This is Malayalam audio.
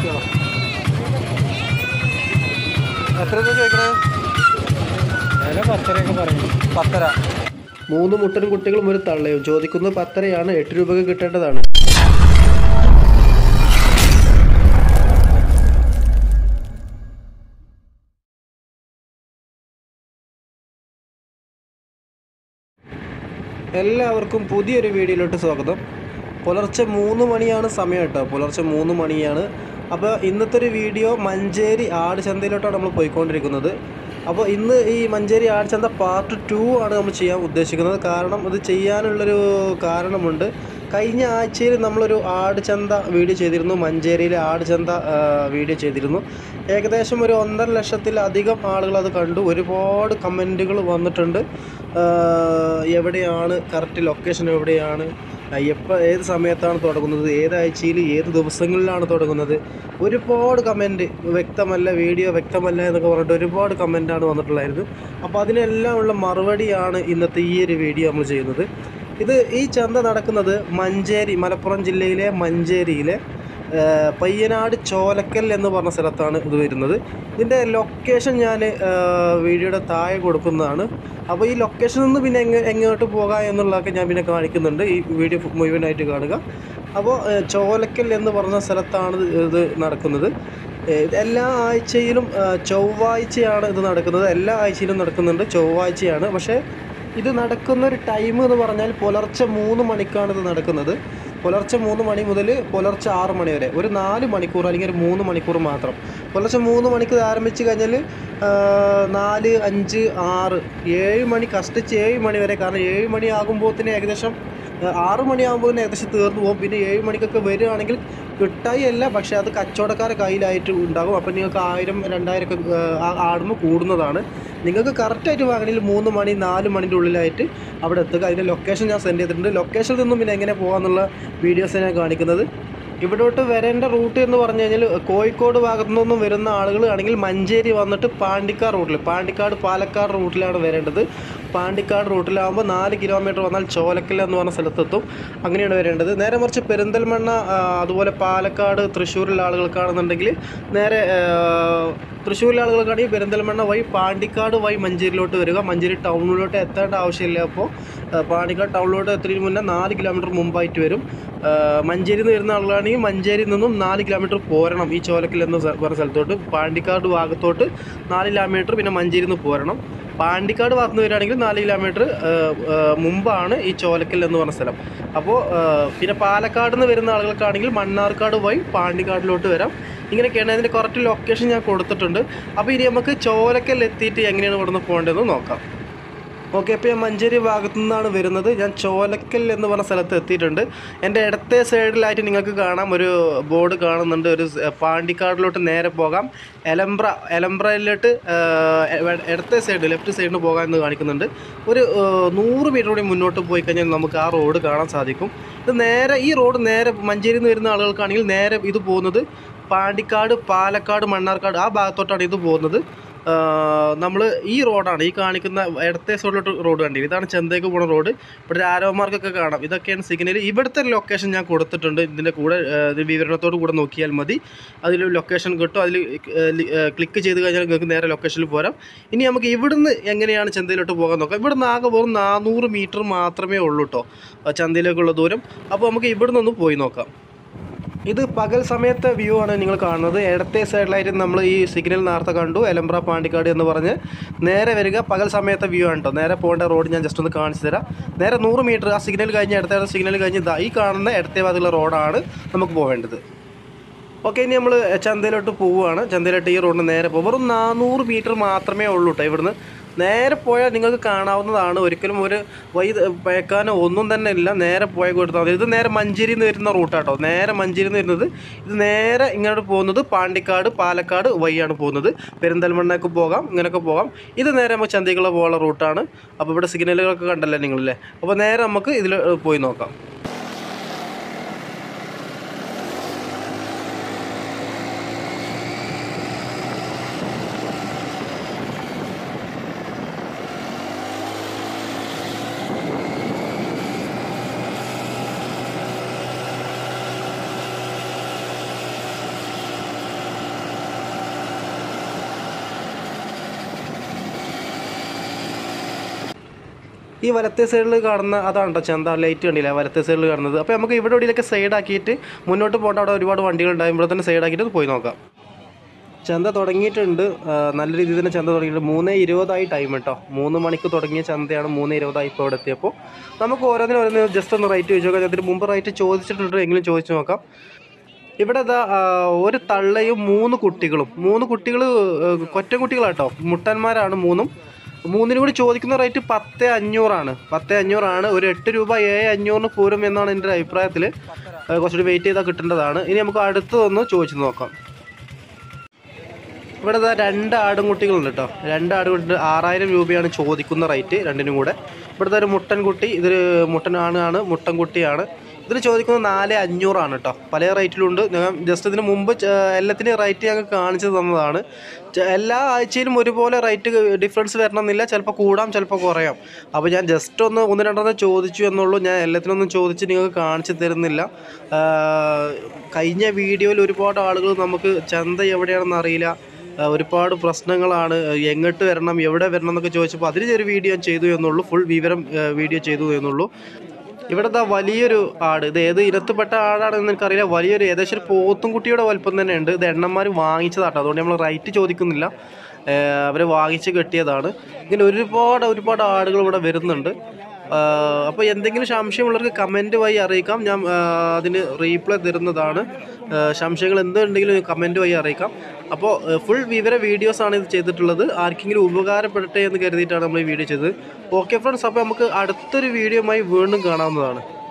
നോക്കിയോളാം എത്ര രൂപ ചോദിക്കണേ വില പത്തരയൊക്കെ പറഞ്ഞു പത്തര മൂന്ന് മുട്ടൻ കുട്ടികളും ഒരു തള്ളയും ചോദിക്കുന്നത് പത്തരയാണ് എട്ട് രൂപയ്ക്ക് കിട്ടേണ്ടതാണ് എല്ലാവർക്കും പുതിയൊരു വീഡിയോയിലോട്ട് സ്വാഗതം പുലർച്ചെ മൂന്ന് മണിയാണ് സമയം കേട്ടോ പുലർച്ചെ മൂന്ന് മണിയാണ് അപ്പോൾ ഇന്നത്തെ ഒരു വീഡിയോ മഞ്ചേരി ആട് ചന്തയിലോട്ടാണ് നമ്മൾ പോയിക്കൊണ്ടിരിക്കുന്നത് അപ്പോൾ ഇന്ന് ഈ മഞ്ചേരി ആട് ചന്ത പാർട്ട് ടു ആണ് നമ്മൾ ചെയ്യാൻ ഉദ്ദേശിക്കുന്നത് കാരണം ഇത് ചെയ്യാനുള്ളൊരു കാരണമുണ്ട് കഴിഞ്ഞ ആഴ്ചയിൽ നമ്മളൊരു ആട് ചന്ത വീഡിയോ ചെയ്തിരുന്നു മഞ്ചേരിയിലെ ആട് ചന്ത ആ, വീഡിയോ ചെയ്തിരുന്നു ഏകദേശം ഒരു ഒന്നര ലക്ഷത്തിലധികം ആളുകൾ അത് കണ്ടു ഒരുപാട് കമൻറ്റുകൾ വന്നിട്ടുണ്ട് ആ, എവിടെയാണ് കറക്റ്റ് ലൊക്കേഷൻ എവിടെയാണ് എപ്പോൾ ഏത് സമയത്താണ് തുടങ്ങുന്നത് ഏത് ആഴ്ചയിൽ ഏത് ദിവസങ്ങളിലാണ് തുടങ്ങുന്നത് ഒരുപാട് കമൻറ്റ് വ്യക്തമല്ല വീഡിയോ വ്യക്തമല്ല എന്നൊക്കെ പറഞ്ഞിട്ട് ഒരുപാട് കമൻറ്റാണ് വന്നിട്ടുള്ളായിരുന്നു അപ്പോൾ അതിനെല്ലാം ഉള്ള മറുപടിയാണ് ഇന്നത്തെ ഈ ഒരു വീഡിയോ നമ്മൾ ചെയ്യുന്നത് ഇത് ഈ ചന്ത നടക്കുന്നത് മഞ്ചേരി മലപ്പുറം ജില്ലയിലെ മഞ്ചേരിയിലെ ആ, പയ്യനാട് ചോലക്കൽ എന്ന് പറഞ്ഞ സ്ഥലത്താണ് ഇത് വരുന്നത് ഇതിൻ്റെ ലൊക്കേഷൻ ഞാൻ വീഡിയോയുടെ താഴെ കൊടുക്കുന്നതാണ് അപ്പോൾ ഈ ലൊക്കേഷനിൽ നിന്ന് പിന്നെ എങ്ങ എങ്ങോട്ട് പോകാം എന്നുള്ളതൊക്കെ ഞാൻ പിന്നെ കാണിക്കുന്നുണ്ട് ഈ വീഡിയോ മുഴുവനായിട്ട് കാണുക അപ്പോൾ ആ, ചോലക്കൽ എന്ന് പറഞ്ഞ സ്ഥലത്താണ് ഇത് ഇത് നടക്കുന്നത് ഏ, ഇത് എല്ലാ ആഴ്ചയിലും ആ, ചൊവ്വാഴ്ചയാണ് ഇത് നടക്കുന്നത് എല്ലാ ആഴ്ചയിലും നടക്കുന്നുണ്ട് ചൊവ്വാഴ്ചയാണ് പക്ഷേ ഇത് നടക്കുന്ന ഒരു ടൈം എന്ന് പറഞ്ഞാൽ പുലർച്ചെ മൂന്ന് മണിക്കാണ് ഇത് നടക്കുന്നത് പുലർച്ചെ മൂന്ന് മണി മുതൽ പുലർച്ചെ ആറ് മണി വരെ ഒരു നാല് മണിക്കൂർ അല്ലെങ്കിൽ ഒരു മൂന്ന് മണിക്കൂർ മാത്രം പുലർച്ചെ മൂന്ന് മണിക്ക് ഇത് ആരംഭിച്ച് കഴിഞ്ഞാൽ ആ, നാല് അഞ്ച് ആറ് ഏഴ് മണി കഷ്ടിച്ച് ഏഴ് മണി വരെ കാരണം ഏഴ് മണി ആകുമ്പോഴത്തേന് ഏകദേശം ആ, ആറ് മണിയാകുമ്പോൾ ഏകദേശം തീർന്നു പോകും പിന്നെ ഏഴ് മണിക്കൊക്കെ വരികയാണെങ്കിൽ കിട്ടായി അല്ല പക്ഷേ അത് കച്ചവടക്കാരുടെ കയ്യിലായിട്ട് ഉണ്ടാകും അപ്പം നിങ്ങൾക്ക് ആയിരം രണ്ടായിരം ഒക്കെ ആടുമ്പോൾ കൂടുന്നതാണ് നിങ്ങൾക്ക് കറക്റ്റായിട്ട് വാങ്ങണമെങ്കിൽ മൂന്ന് മണി നാല് മണിൻ്റെ ഉള്ളിലായിട്ട് അവിടെ എത്തുക അതിൻ്റെ ലൊക്കേഷൻ ഞാൻ സെൻഡ് ചെയ്തിട്ടുണ്ട് ലൊക്കേഷനിൽ നിന്നും പിന്നെ എങ്ങനെ പോകാമെന്നുള്ള വീഡിയോസ് ഞാൻ കാണിക്കുന്നത് ഇവിടോട്ട് വരേണ്ട റൂട്ട് എന്ന് പറഞ്ഞു കഴിഞ്ഞാൽ കോഴിക്കോട് ഭാഗത്തു നിന്നും വരുന്ന ആളുകൾ ആണെങ്കിൽ മഞ്ചേരി വന്നിട്ട് പാണ്ടിക്കാട് റൂട്ടിൽ പാണ്ടിക്കാട് പാലക്കാട് റൂട്ടിലാണ് വരേണ്ടത് പാണ്ടിക്കാട് റൂട്ടിലാകുമ്പോൾ നാല് കിലോമീറ്റർ വന്നാൽ ചോലക്കൽ എന്ന് പറഞ്ഞ സ്ഥലത്തെത്തും അങ്ങനെയാണ് വരേണ്ടത് നേരെ മറിച്ച് പെരിന്തൽമണ്ണ ആ, അതുപോലെ പാലക്കാട് തൃശ്ശൂരിലെ ആളുകൾക്കാണെന്നുണ്ടെങ്കിൽ നേരെ ആ, തൃശ്ശൂരിലെ ആളുകൾക്കാണെങ്കിൽ പെരിന്തൽമണ്ണ വഴി പാണ്ടിക്കാട് വഴി മഞ്ചേരിയിലോട്ട് വരിക മഞ്ചേരി ടൗണിലോട്ട് എത്തേണ്ട ആവശ്യമില്ല അപ്പോൾ ആ, പാണ്ടിക്കാട് ടൗണിലോട്ട് എത്തുന്നതിന് മുന്നേ നാല് കിലോമീറ്റർ മുമ്പായിട്ട് വരും ആ, മഞ്ചേരിയിൽ നിന്ന് വരുന്ന ആളുകളാണെങ്കിൽ മഞ്ചേരിയിൽ നിന്നും നാല് കിലോമീറ്റർ പോരണം ഈ ചോലക്കൽ എന്ന സ്ഥ- പറഞ്ഞ സ്ഥലത്തോട്ട് പാണ്ടിക്കാട് ഭാഗത്തോട്ട് നാല് കിലോമീറ്റർ പിന്നെ മഞ്ചേരിയിൽ നിന്ന് പോരണം പാണ്ടിക്കാട് ഭാഗത്ത് നിന്ന് വരികയാണെങ്കിൽ നാല് കിലോമീറ്റർ മുമ്പാണ് ഈ ചോലക്കൽ എന്ന് പറഞ്ഞ സ്ഥലം അപ്പോൾ പിന്നെ പാലക്കാട് നിന്ന് വരുന്ന ആളുകൾക്കാണെങ്കിൽ മണ്ണാർക്കാട് വഴി പാണ്ടിക്കാടിലോട്ട് വരാം ഇങ്ങനെയൊക്കെയാണ് അതിൻ്റെ കറക്റ്റ് ലൊക്കേഷൻ ഞാൻ കൊടുത്തിട്ടുണ്ട് അപ്പോൾ ഇനി നമുക്ക് ചോലക്കൽ എത്തിയിട്ട് എങ്ങനെയാണ് ഇവിടുന്ന് പോകേണ്ടതെന്ന് നോക്കാം ഓക്കെ അപ്പോൾ ഞാൻ മഞ്ചേരി ഭാഗത്തു നിന്നാണ് വരുന്നത് ഞാൻ ചോലക്കൽ എന്ന് പറഞ്ഞ സ്ഥലത്ത് എത്തിയിട്ടുണ്ട് എൻ്റെ ഇടത്തെ സൈഡിലായിട്ട് നിങ്ങൾക്ക് കാണാം ഒരു ബോർഡ് കാണുന്നുണ്ട് ഒരു സ്- പാണ്ടിക്കാടിലോട്ട് നേരെ പോകാം എലംബ്ര എലംബ്രയിലോട്ട് ഇടത്തെ സൈഡ് ലെഫ്റ്റ് സൈഡിന് പോകാം എന്ന് കാണിക്കുന്നുണ്ട് ഒരു ആ, നൂറ് മീറ്റർ കൂടി മുന്നോട്ട് പോയി കഴിഞ്ഞാൽ നമുക്ക് ആ റോഡ് കാണാൻ സാധിക്കും ഇത് നേരെ ഈ റോഡ് നേരെ മഞ്ചേരിയിൽ നിന്ന് വരുന്ന ആളുകൾക്കാണെങ്കിൽ നേരെ ഇത് പോകുന്നത് പാണ്ടിക്കാട് പാലക്കാട് മണ്ണാർക്കാട് ആ ഭാഗത്തോട്ടാണ് ഇത് പോകുന്നത് നമ്മൾ ഈ റോഡാണ് ഈ കാണിക്കുന്ന ഇടത്തെ സൈഡിലോട്ട് റോഡ് കണ്ടില്ല ഇതാണ് ചന്തയ്ക്ക് പോണ റോഡ് ഇവിടെ ഒരു ആരോ മാർക്കൊക്കെ കാണാം ഇതൊക്കെയാണ് സിഗ്നൽ ഇവിടുത്തെ ലൊക്കേഷൻ ഞാൻ കൊടുത്തിട്ടുണ്ട് ഇതിൻ്റെ കൂടെ ആ, ഇത് വിവരണത്തോട് കൂടെ നോക്കിയാൽ മതി അതിൽ ലൊക്കേഷൻ കിട്ടും അതിൽ ക്ലിക്ക് ചെയ്ത് കഴിഞ്ഞാൽ നിങ്ങൾക്ക് നേരെ ലൊക്കേഷനിൽ പോരാം ഇനി നമുക്ക് ഇവിടുന്ന് എങ്ങനെയാണ് ചന്തയിലോട്ട് പോകാൻ നോക്കാം ഇവിടുന്ന് ആകെ വെറും നാനൂറ് മീറ്റർ മാത്രമേ ഉള്ളൂ കേട്ടോ ചന്തയിലേക്കുള്ള ദൂരം അപ്പോൾ നമുക്ക് ഇവിടുന്ന് ഒന്ന് പോയി നോക്കാം ഇത് പകൽ സമയത്തെ വ്യൂ ആണ് നിങ്ങൾ കാണുന്നത് ഇടത്തെ സൈഡിലായിട്ട് നമ്മൾ ഈ സിഗ്നൽ നേരത്തെ കണ്ടു എലമ്പ്ര പാണ്ടിക്കാട് എന്ന് പറഞ്ഞ് നേരെ വരിക പകൽ സമയത്തെ വ്യൂ ആണ് കേട്ടോ നേരെ പോകേണ്ട റോഡ് ഞാൻ ജസ്റ്റ് ഒന്ന് കാണിച്ചു തരാം നേരെ നൂറ് മീറ്റർ ആ സിഗ്നൽ കഴിഞ്ഞ് ഇടത്തെ സിഗ്നൽ കഴിഞ്ഞ് ദാ ഈ കാണുന്ന ഇടത്തെ ഭാഗത്തുള്ള റോഡാണ് നമുക്ക് പോവേണ്ടത് ഓക്കെ ഇനി നമ്മൾ ചന്തയിലോട്ട് പോവുകയാണ് ചന്തയിലോട്ട് ഈ റോഡിന് നേരെ പോകും വെറും നാനൂറ് മീറ്റർ മാത്രമേ ഉള്ളൂ കേട്ടോ ഇവിടുന്ന് നേരെ പോയാൽ നിങ്ങൾക്ക് കാണാവുന്നതാണ് ഒരിക്കലും ഒരു വഴി പയക്കാനോ ഒന്നും തന്നെ ഇല്ല നേരെ പോയ കൊടുത്താൽ മതി ഇത് നേരെ മഞ്ചേരിയിൽ നിന്ന് വരുന്ന റൂട്ടാട്ടോ നേരെ മഞ്ചേരിയിൽ നിന്ന് വരുന്നത് ഇത് നേരെ ഇങ്ങോട്ട് പോകുന്നത് പാണ്ടിക്കാട് പാലക്കാട് വഴിയാണ് പോകുന്നത് പെരിന്തൽമണ്ണയ്ക്ക് പോകാം ഇങ്ങനെയൊക്കെ പോകാം ഇത് നേരെ നമുക്ക് ചന്തയ്ക്കുള്ള പോകാനുള്ള റൂട്ടാണ് അപ്പോൾ ഇവിടെ സിഗ്നലുകളൊക്കെ കണ്ടല്ലേ നിങ്ങളല്ലേ അപ്പോൾ നേരെ നമുക്ക് ഇതിൽ പോയി നോക്കാം ഈ വലത്തെ സൈഡിൽ കാണുന്ന അതാണ് കേട്ടോ ചന്ത ലൈറ്റ് കണ്ടില്ല വലത്തെ സൈഡിൽ കാണുന്നത് അപ്പോൾ നമുക്ക് ഇവിടെ എവിടെയൊക്കെ സൈഡാക്കിയിട്ട് മുന്നോട്ട് പോകേണ്ട അവിടെ ഒരുപാട് വണ്ടികളുണ്ടാകും ഇവിടെ തന്നെ സൈഡാക്കിയിട്ട് പോയി നോക്കാം ചന്ത തുടങ്ങിയിട്ടുണ്ട് ആ, നല്ല രീതിയിൽ തന്നെ ചന്ത തുടങ്ങിയിട്ടുണ്ട് മൂന്ന് ഇരുപതായി ടൈം കേട്ടോ മൂന്ന് മണിക്ക് തുടങ്ങിയ ചന്തയാണ് മൂന്ന് ഇരുപതായി ഇപ്പോൾ ഇവിടെ എത്തിയപ്പോൾ നമുക്ക് ഓരോന്നിനും ഓരോന്നിനും ജസ്റ്റ് ഒന്ന് റേറ്റ് ചോദിച്ചു നോക്കാം അതിന് മുമ്പ് റേറ്റ് ചോദിച്ചിട്ടുണ്ട് എങ്കിലും ചോദിച്ചു നോക്കാം ഇവിടെ ഇതാ ആ, ഒരു തള്ളയും മൂന്ന് കുട്ടികളും മൂന്ന് കുട്ടികൾ കൊറ്റൻ കുട്ടികളാട്ടോ മുട്ടന്മാരാണ് മൂന്നും മൂന്നിനും കൂടി ചോദിക്കുന്ന റേറ്റ് പത്ത് അഞ്ഞൂറാണ് പത്ത് അഞ്ഞൂറാണ് ഒരു എട്ട് രൂപ ഏഴ് അഞ്ഞൂറിന് പൂരം എന്നാണ് എൻ്റെ ഒരു അഭിപ്രായത്തിൽ കുറച്ചുകൂടി വെയിറ്റ് ചെയ്താൽ കിട്ടേണ്ടതാണ് ഇനി നമുക്ക് അടുത്തതൊന്ന് ചോദിച്ചു നോക്കാം ഇവിടെ ദാ രണ്ട് ആടുംകുട്ടികളുണ്ട് കേട്ടോ രണ്ട് ആടുകുട്ടി ആറായിരം രൂപയാണ് ചോദിക്കുന്ന റേറ്റ് രണ്ടിനും കൂടെ ഇവിടുത്തെ ഒരു മുട്ടൻകുട്ടി ഇതൊരു മുട്ടൻ ആണ് ആണ് മുട്ടൻകുട്ടിയാണ് ഇതിന് ചോദിക്കുന്നത് നാല് അഞ്ഞൂറാണ് കേട്ടോ പല റേറ്റിലുണ്ട് ഞാൻ ജസ്റ്റ് ഇതിന് മുമ്പ് ച- എല്ലാത്തിൻ്റെയും റേറ്റ് ഞങ്ങൾക്ക് കാണിച്ചു തന്നതാണ് ച- എല്ലാ ആഴ്ചയിലും ഒരുപോലെ റേറ്റ് ഡിഫറൻസ് വരണമെന്നില്ല ചിലപ്പോൾ കൂടാം ചിലപ്പോൾ കുറയാം അപ്പോൾ ഞാൻ ജസ്റ്റ് ഒന്ന് ഒന്ന് രണ്ടെണ്ണം ചോദിച്ചു എന്നുള്ളൂ ഞാൻ എല്ലാത്തിനൊന്നും ചോദിച്ച് നിങ്ങൾക്ക് കാണിച്ചു തരുന്നില്ല ആ, കഴിഞ്ഞ വീഡിയോയിൽ ഒരുപാട് ആളുകൾ നമുക്ക് ചന്ത എവിടെയാണെന്ന് അറിയില്ല ആ, ഒരുപാട് പ്രശ്നങ്ങളാണ് എങ്ങോട്ട് വരണം എവിടെ വരണം എന്നൊക്കെ ചോദിച്ചപ്പോൾ അതിന് ചെറിയ വീഡിയോ ഞാൻ ചെയ്തു എന്നുള്ളൂ ഫുൾ വിവരം ആ, വീഡിയോ ചെയ്തു എന്നുള്ളൂ ഇവിടുത്തെ വലിയൊരു ആട് ഇത് ഏത് ഇനത്തിൽപ്പെട്ട ആടാണെന്ന് എനിക്കറിയില്ല വലിയൊരു ഏകദേശം ഒരു പോത്തും കുട്ടിയുടെ വലുപ്പം തന്നെ ഉണ്ട് ഇത് എണ്ണന്മാർ വാങ്ങിച്ചതാട്ടോ അതുകൊണ്ട് നമ്മൾ റൈറ്റ് ചോദിക്കുന്നില്ല അവർ വാങ്ങിച്ച് കെട്ടിയതാണ് ഇങ്ങനെ ഒരുപാട് ഒരുപാട് ആടുകൾ ഇവിടെ വരുന്നുണ്ട് അപ്പോൾ എന്തെങ്കിലും സംശയമുള്ളവർക്ക് കമൻറ്റ് വഴി അറിയിക്കാം ഞാൻ ആ, അതിന് റീപ്ലൈ തരുന്നതാണ് ആ, സംശയങ്ങൾ എന്തുണ്ടെങ്കിലും കമൻറ്റ് വഴി അറിയിക്കാം അപ്പോൾ ഫുൾ വിവര വീഡിയോസാണ് ഇത് ചെയ്തിട്ടുള്ളത് ആർക്കെങ്കിലും ഉപകാരപ്പെടട്ടെ എന്ന് കരുതിയിട്ടാണ് നമ്മൾ ഈ വീഡിയോ ചെയ്തത് ഓക്കെ ഫ്രണ്ട്സ് അപ്പോൾ നമുക്ക് അടുത്തൊരു വീഡിയോയുമായി വീണ്ടും കാണാവുന്നതാണ്